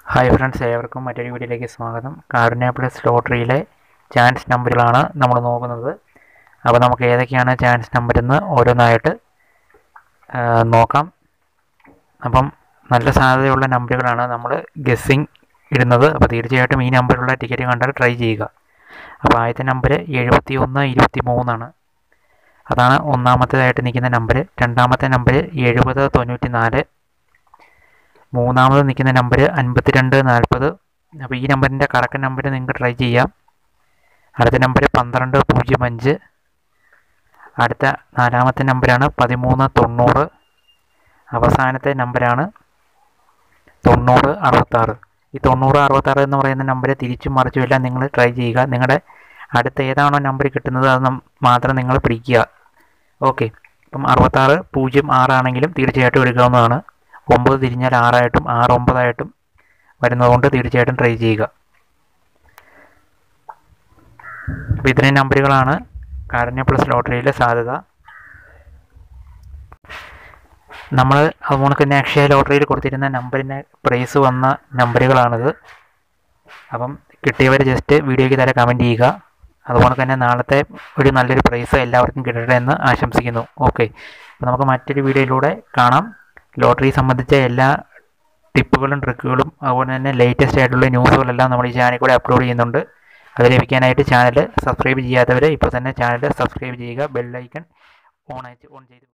hi friends ഏവർക്കും മറ്റൊരു വീഡിയോയിലേക്ക് സ്വാഗതം കാരുണ്യ പ്ലസ് ലോട്ടറിയിലെ ചാൻസ് നമ്പറുകളാണ് നമ്മൾ നോക്കുന്നത് അപ്പോൾ നമുക്ക് ഏതൊക്കെയാണ് ചാൻസ് നമ്പർ എന്ന് ഓരോന്നായിട്ട് ആ, നോക്കാം അപ്പം നല്ല സാധ്യതയുള്ള നമ്പറുകളാണ് നമ്മൾ ഗസ്സിങ് ഇടുന്നത് അപ്പോൾ തീർച്ചയായിട്ടും ഈ നമ്പറിലുള്ള ടിക്കറ്റ് കണ്ടാൽ ട്രൈ ചെയ്യുക അപ്പോൾ ആദ്യത്തെ നമ്പർ എഴുപത്തി ഒന്ന് ഇരുപത്തി മൂന്നാണ് അതാണ് ഒന്നാമത്തേതായിട്ട് നിൽക്കുന്ന നമ്പർ രണ്ടാമത്തെ നമ്പർ എഴുപത് തൊണ്ണൂറ്റി നാല് മൂന്നാമത് നിൽക്കുന്ന നമ്പർ അൻപത്തിരണ്ട് നാൽപ്പത് അപ്പോൾ ഈ നമ്പറിൻ്റെ കറക്റ്റ് നമ്പർ നിങ്ങൾക്ക് ട്രൈ ചെയ്യാം അടുത്ത നമ്പർ പന്ത്രണ്ട് പൂജ്യം അഞ്ച് അടുത്ത നാലാമത്തെ നമ്പറാണ് പതിമൂന്ന് തൊണ്ണൂറ് അവസാനത്തെ നമ്പറാണ് തൊണ്ണൂറ് അറുപത്താറ് ഈ തൊണ്ണൂറ് അറുപത്താറ് എന്ന് പറയുന്ന നമ്പർ തിരിച്ചും മറിച്ചും എല്ലാം നിങ്ങൾ ട്രൈ ചെയ്യുക നിങ്ങളുടെ അടുത്ത ഏതാണോ നമ്പർ കിട്ടുന്നത് അത് നം- മാത്രം നിങ്ങൾ പിടിക്കുക ഓക്കെ ഇപ്പം അറുപത്താറ് പൂജ്യം ആറാണെങ്കിലും തീർച്ചയായിട്ടും എടുക്കാവുന്നതാണ് ഒമ്പത് തിരിഞ്ഞാൽ ആറായിട്ടും ആറ് ഒമ്പതായിട്ടും വരുന്നതുകൊണ്ട് തീർച്ചയായിട്ടും ട്രൈ ചെയ്യുക അപ്പോൾ ഇത്രയും നമ്പറുകളാണ് കാരുണ്യ പ്ലസ് ലോട്ടറിയിലെ സാധ്യത നമ്മൾ അതുപോലെ തന്നെ അക്ഷയ ലോട്ടറിയിൽ കൊടുത്തിരുന്ന നമ്പറിന് പ്രൈസ് വന്ന നമ്പറുകളാണിത് അപ്പം കിട്ടിയവർ ജസ്റ്റ് വീഡിയോയ്ക്ക് താഴെ കമൻറ്റ് ചെയ്യുക അതുപോലെ തന്നെ നാളത്തെ ഒരു നല്ലൊരു പ്രൈസ് എല്ലാവർക്കും കിട്ടട്ടെ എന്ന് ആശംസിക്കുന്നു ഓക്കെ അപ്പോൾ നമുക്ക് മറ്റൊരു വീഡിയോയിലൂടെ കാണാം ലോട്ടറി സംബന്ധിച്ച എല്ലാ ടിപ്പുകളും ട്രിക്കുകളും അതുപോലെ തന്നെ ലേറ്റസ്റ്റ് ആയിട്ടുള്ള ന്യൂസുകളെല്ലാം നമ്മൾ ഈ ചാനൽ കൂടെ അപ്ലോഡ് ചെയ്യുന്നുണ്ട് അത് ലഭിക്കാനായിട്ട് ചാനൽ സബ്സ്ക്രൈബ് ചെയ്യാത്തവർ ഇപ്പോൾ തന്നെ ചാനൽ സബ്സ്ക്രൈബ് ചെയ്യുക ബെല്ലൈക്കൺ ഓൺ ആയിട്ട് ഓൺ ചെയ്ത്